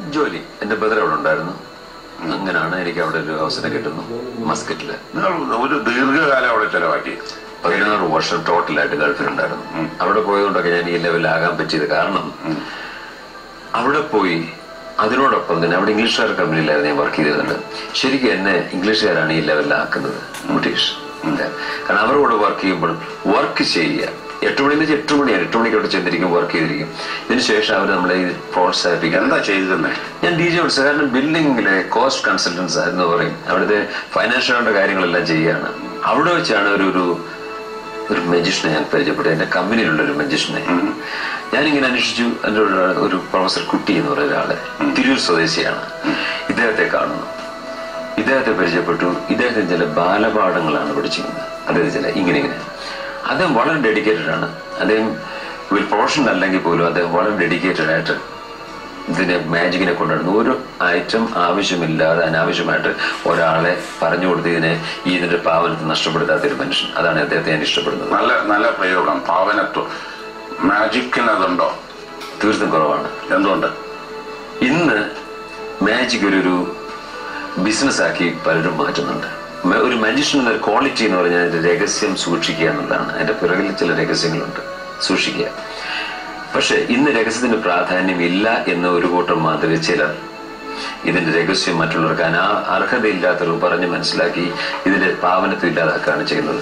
ജോലി എന്റെ ബ്രദർ അവിടെ ഉണ്ടായിരുന്നു അങ്ങനെയാണ് എനിക്ക് അവിടെ ഒരു അവസരം കിട്ടുന്നു മസ്കറ്റില് നിങ്ങൾ ഒരു ദീർഘകാലം അവിടെ ചെലവാക്കി പതിനാറ് വർഷം ടോട്ടലായിട്ട് ഗൾഫിലുണ്ടായിരുന്നു അവിടെ പോയതുകൊണ്ടൊക്കെ ഞാൻ ഈ ലെവലിലാകാൻ പറ്റിയത് കാരണം അവിടെ പോയി അതിനോടൊപ്പം തന്നെ അവിടെ ഇംഗ്ലീഷുകാർ കമ്പനിയിലായിരുന്നു ഞാൻ വർക്ക് ചെയ്തിരുന്നത് ശരിക്കും എന്നെ ഇംഗ്ലീഷുകാരാണ് ഈ ലെവലിലാക്കുന്നത് ബ്രിട്ടീഷ് കാരണം അവരോട് വർക്ക് ചെയ്യുമ്പോൾ വർക്ക് ചെയ്യുക എട്ട് മണി വെച്ചാൽ എട്ട് മണിയാണ് എട്ട് മണിക്ക് അവിടെ ചെന്നിരിക്കും വർക്ക് ചെയ്തിരിക്കും ഇതിനുശേഷം അവർ നമ്മളെ ഈ പ്രോത്സാഹിപ്പിക്കുക എന്താ ചെയ്തതന്നെ ഞാൻ ഡി ജെ വിളിച്ചത് കാരണം ബിൽഡിംഗിലെ കോസ്റ്റ് കൺസൾട്ടൻസ് എന്ന് പറയും അവിടുത്തെ ഫൈനാൻഷ്യലായിട്ട് കാര്യങ്ങളെല്ലാം ചെയ്യുകയാണ് അവിടെ വെച്ചാണ് ഒരു ഒരു ഒരു മജീഷ്യനെ ഞാൻ പരിചയപ്പെട്ടു എന്റെ കമ്പനിയിലുള്ള ഒരു മജീഷ്യനെ ഞാനിങ്ങനെ അന്വേഷിച്ചു എൻ്റെ ഒരു ഒരു പ്രൊഫസർ കുട്ടി എന്ന് പറയുന്ന ഒരാളെ തിരൂർ സ്വദേശിയാണ് ഇദ്ദേഹത്തെ കാണുന്നു ഇദ്ദേഹത്തെ പരിചയപ്പെട്ടു ഇദ്ദേഹത്തിന് ചില ബാലപാഠങ്ങളാണ് പഠിച്ചിരുന്നത് അതായത് ചില ഇങ്ങനെ ഇങ്ങനെ അദ്ദേഹം വളരെ ഡെഡിക്കേറ്റഡ് ആണ് അദ്ദേഹം ഒരു പ്രൊഫഷണൽ അല്ലെങ്കിൽ പോലും അദ്ദേഹം വളരെ ഡെഡിക്കേറ്റഡ് ആയിട്ട് ഇതിനെ മാജിക്കിനെ കൊണ്ടുവരുന്നു ഒരു ഐറ്റം ആവശ്യമില്ലാതെ അനാവശ്യമായിട്ട് ഒരാളെ പറഞ്ഞു കൊടുത്ത് ഇതിനെ ഈ ഇതിന്റെ പാവനത്തെ നഷ്ടപ്പെടുത്താത്ത ഒരു മനുഷ്യൻ അതാണ് അദ്ദേഹത്തെ ഞാൻ ഇഷ്ടപ്പെടുന്നത് നല്ല നല്ല പ്രയോഗം പാവനത്വം മാജിക്കിന് അതുണ്ടോ തീർത്തും കുറവാണ് എന്തുകൊണ്ട് ഇന്ന് മാജിക് ഒരു ഒരു ബിസിനസ് ആക്കി പലരും മാറ്റുന്നുണ്ട് മ- ഒരു മനുഷ്യൻ്റെ ക്വാളിറ്റി എന്ന് പറഞ്ഞാൽ അതിന്റെ രഹസ്യം സൂക്ഷിക്കുക എന്നുള്ളതാണ് അതിന്റെ പിറകിൽ ചില രഹസ്യങ്ങളുണ്ട് സൂക്ഷിക്കുക പക്ഷെ ഇന്ന് രഹസ്യത്തിന് പ്രാധാന്യം ഇല്ല എന്ന ഒരു കൂട്ടം മാത്രമേ ചിലർ ഇതിന്റെ രഹസ്യം മറ്റുള്ളവർക്ക് അനാ അർഹതയില്ലാത്തവർ പറഞ്ഞ് മനസ്സിലാക്കി ഇതിന്റെ പാവനത്വം ഇല്ലാതാക്കുകയാണ് ചെയ്യുന്നത്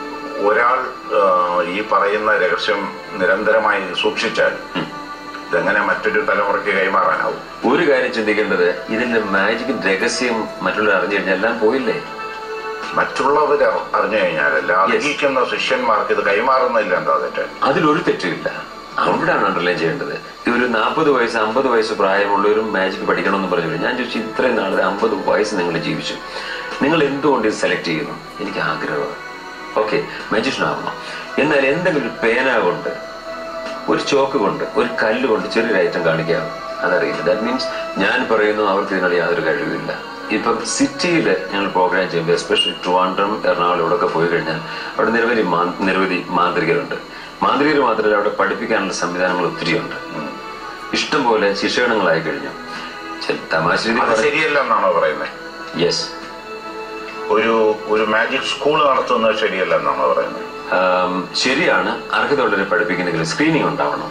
ഒരാൾ ആ, ഈ പറയുന്ന രഹസ്യം നിരന്തരമായി സൂക്ഷിച്ചാൽ ഇതെങ്ങനെ മറ്റൊരു തലമുറയ്ക്ക് കൈമാറാനാവും ഒരു കാര്യം ചിന്തിക്കേണ്ടത് ഇതിന്റെ മാജിക് രഹസ്യം മറ്റുള്ളവർ അറിഞ്ഞു കഴിഞ്ഞാൽ എല്ലാം പോയില്ലേ മറ്റുള്ളവർ അറിഞ്ഞു കഴിഞ്ഞാലല്ല അറിയിക്കുന്ന ശിഷ്യന്മാർക്ക് ഇത് കൈമാറുന്നില്ല എന്താ തെറ്റ് അതിലൊരു തെറ്റുമില്ല അവിടാണ് അണ്ടർലൈൻ ചെയ്യേണ്ടത് ഈ ഒരു നാൽപ്പത് വയസ്സ് അമ്പത് വയസ്സ് പ്രായമുള്ളവരും മാജിക് പഠിക്കണമെന്ന് പറഞ്ഞു ഞാൻ ചോദിച്ചു ഇത്രയും നാളെ അമ്പത് വയസ്സ് നിങ്ങൾ ജീവിച്ചു നിങ്ങൾ എന്തുകൊണ്ട് ഇത് സെലക്ട് ചെയ്യുന്നു എനിക്ക് ആഗ്രഹമാണ് ഓക്കെ മജീഷ്യൻ ആവണം എന്നാൽ എന്തെങ്കിലും ഒരു പേന കൊണ്ട് ഒരു ചോക്ക് കൊണ്ട് ഒരു കല്ല് കൊണ്ട് ചെറിയൊരു ഐറ്റം കാണിക്കാമോ അതറിയില്ല ദാറ്റ് മീൻസ് ഞാൻ പറയുന്നു അവർക്ക് ഇതിനുള്ള യാതൊരു കഴിവില്ല ഇപ്പം സിറ്റിയിൽ ഞങ്ങൾ പ്രോഗ്രാം ചെയ്യുമ്പോൾ എസ്പെഷ്യലി ട്രിവാൻഡ്രം എറണാകുളം ഇവിടെയൊക്കെ പോയി കഴിഞ്ഞാൽ അവിടെ നിരവധി മാ- നിരവധി മാന്ത്രികരുണ്ട് മാന്ത്രികർ മാത്രമല്ല അവിടെ പഠിപ്പിക്കാനുള്ള സംവിധാനങ്ങൾ ഒത്തിരിയുണ്ട് ഇഷ്ടംപോലെ ശിക്ഷകണങ്ങളായി കഴിഞ്ഞു ചെ- തമാശ അത് ശരിയല്ല എന്നാണോ പറയുന്നത് യെസ് ഒരു ഒരു മാജിക് സ്കൂൾ നടത്തുന്നത് ശരിയല്ല എന്നാണോ പറയുന്നത് ശരിയാണ് അർഹതയുള്ളവരെ പഠിപ്പിക്കുന്നെങ്കിൽ സ്ക്രീനിങ് ഉണ്ടാവണം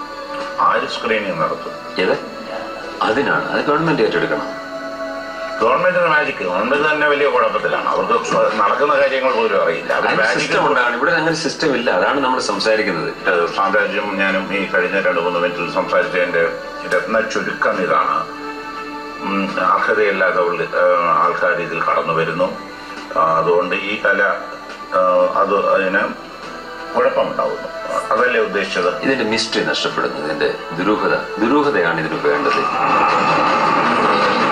ആര് സ്ക്രീനിങ് നടത്തും ഏത് അതിനാണ് അത് ഗവൺമെന്റ് ഏറ്റെടുക്കണം ഗവൺമെന്റിന് മാജിക് ഗവൺമെന്റ് തന്നെ വലിയ കുഴപ്പത്തിലാണ് അവർക്ക് നടക്കുന്ന കാര്യങ്ങൾ പോലും അറിയില്ല അവർ അതിന് മാജിക് സിസ്റ്റം ഉണ്ടാവണം ഇവിടെ അങ്ങനെ സിസ്റ്റം ഇല്ല അതാണ് നമ്മൾ സംസാരിക്കുന്നത് ഏഹ് സാമ്രാജ്യം ഞാനും ഈ കഴിഞ്ഞ രണ്ട് മൂന്ന് മിനിറ്റിൽ സംസാരിച്ചതിന്റെ രത്ന ചുരുക്കം ഇതാണ് ഉം, അർഹതയില്ലാത്ത ഉള്ളി- ഏഹ് ആൾക്കാർ ഇതിൽ കടന്നു വരുന്നു ആ, അതുകൊണ്ട് ഈ കല ഏഹ്, അത് അതിന് കുഴപ്പമുണ്ടാവുന്നു അതല്ലേ ഉദ്ദേശിച്ചത് ഇതിന്റെ മിസ്റ്ററി നഷ്ടപ്പെടുന്നു ഇതിന്റെ ദുരൂഹത ദുരൂഹതയാണ് ഇതിന് വേണ്ടത്